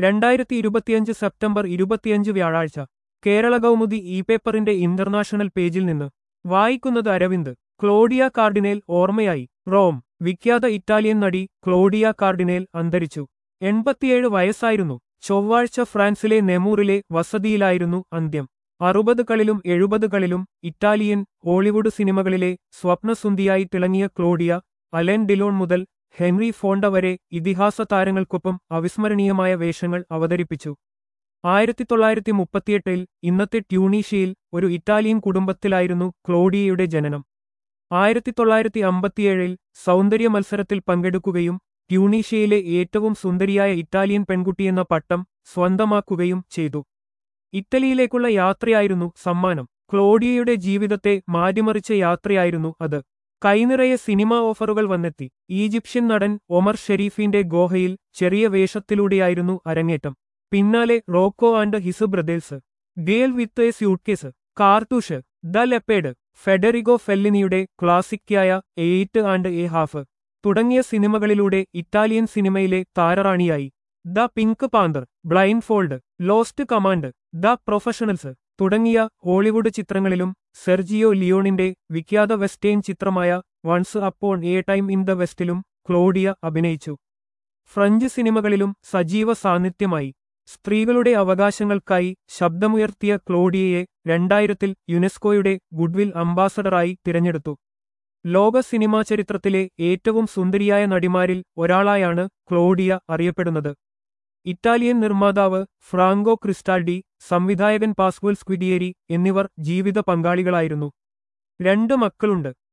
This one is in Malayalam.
രണ്ടായിരത്തി ഇരുപത്തിയഞ്ച് സെപ്റ്റംബർ ഇരുപത്തിയഞ്ച് വ്യാഴാഴ്ച കേരള കൗമുദി ഇ പേപ്പറിന്റെ ഇന്റർനാഷണൽ പേജിൽ നിന്ന് വായിക്കുന്നത് അരവിന്ദ് ക്ലോഡിയ കാർഡിനേൽ ഓർമ്മയായി റോം വിഖ്യാത ഇറ്റാലിയൻ നടി ക്ലോഡിയ കാർഡിനേൽ അന്തരിച്ചു എൺപത്തിയേഴ് വയസ്സായിരുന്നു ചൊവ്വാഴ്ച ഫ്രാൻസിലെ നെമൂറിലെ വസതിയിലായിരുന്നു അന്ത്യം അറുപതുകളിലും എഴുപതുകളിലും ഇറ്റാലിയൻ ഹോളിവുഡ് സിനിമകളിലെ സ്വപ്നസുന്ദിയായി തിളങ്ങിയ ക്ലോഡിയ അലൻ ഡിലോൺ മുതൽ ഹെൻറി ഫോണ്ട വരെ ഇതിഹാസ താരങ്ങൾക്കൊപ്പം അവിസ്മരണീയമായ വേഷങ്ങൾ അവതരിപ്പിച്ചു ആയിരത്തി തൊള്ളായിരത്തി മുപ്പത്തിയെട്ടിൽ ഇന്നത്തെ ട്യൂണീഷ്യയിൽ ഒരു ഇറ്റാലിയൻ കുടുംബത്തിലായിരുന്നു ക്ലോഡിയയുടെ ജനനം ആയിരത്തി തൊള്ളായിരത്തി അമ്പത്തിയേഴിൽ സൗന്ദര്യ മത്സരത്തിൽ പങ്കെടുക്കുകയും ട്യൂണീഷ്യയിലെ ഏറ്റവും സുന്ദരിയായ ഇറ്റാലിയൻ പെൺകുട്ടിയെന്ന പട്ടം സ്വന്തമാക്കുകയും ചെയ്തു ഇറ്റലിയിലേക്കുള്ള യാത്രയായിരുന്നു സമ്മാനം ക്ലോഡിയയുടെ ജീവിതത്തെ മാറ്റിമറിച്ച യാത്രയായിരുന്നു അത് കൈനിറയെ സിനിമാ ഓഫറുകൾ വന്നെത്തി ഈജിപ്ഷ്യൻ നടൻ ഒമർ ഷെരീഫിന്റെ ഗോഹയിൽ ചെറിയ വേഷത്തിലൂടെയായിരുന്നു അരങ്ങേറ്റം പിന്നാലെ റോക്കോ and his brother's girl with a suitcase കാർട്ടൂഷ് the leopard ഫെഡറിഗോ ഫെല്ലിനിയുടെ ക്ലാസിക്കായ eight and A half തുടങ്ങിയ സിനിമകളിലൂടെ ഇറ്റാലിയൻ സിനിമയിലെ താരറാണിയായി the pink panther blind fold lost command the professionals തുടങ്ങിയ ഹോളിവുഡ് ചിത്രങ്ങളിലും സെർജിയോ ലിയോണിന്റെ വിഖ്യാത വെസ്റ്റേൺ ചിത്രമായ once upon A time in the വെസ്റ്റിലും Claudia അഭിനയിച്ചു ഫ്രഞ്ച് സിനിമകളിലും സജീവ സാന്നിധ്യമായി സ്ത്രീകളുടെ അവകാശങ്ങൾക്കായി ശബ്ദമുയർത്തിയ ക്ലോഡിയയെ രണ്ടായിരത്തിൽ യുനെസ്കോയുടെ ഗുഡ്വിൽ അംബാസഡറായി തിരഞ്ഞെടുത്തു ലോക സിനിമാ ചരിത്രത്തിലെ ഏറ്റവും സുന്ദരിയായ നടിമാരിൽ ഒരാളായാണ് ക്ലോഡിയ അറിയപ്പെടുന്നത് ഇറ്റാലിയൻ നിർമ്മാതാവ് ഫ്രാങ്കോ ക്രിസ്റ്റാൾഡി സംവിധായകൻ പാസ്കുവൽ സ്ക്വിഡിയേരി എന്നിവർ ജീവിത പങ്കാളികളായിരുന്നു രണ്ട് മക്കളുണ്ട്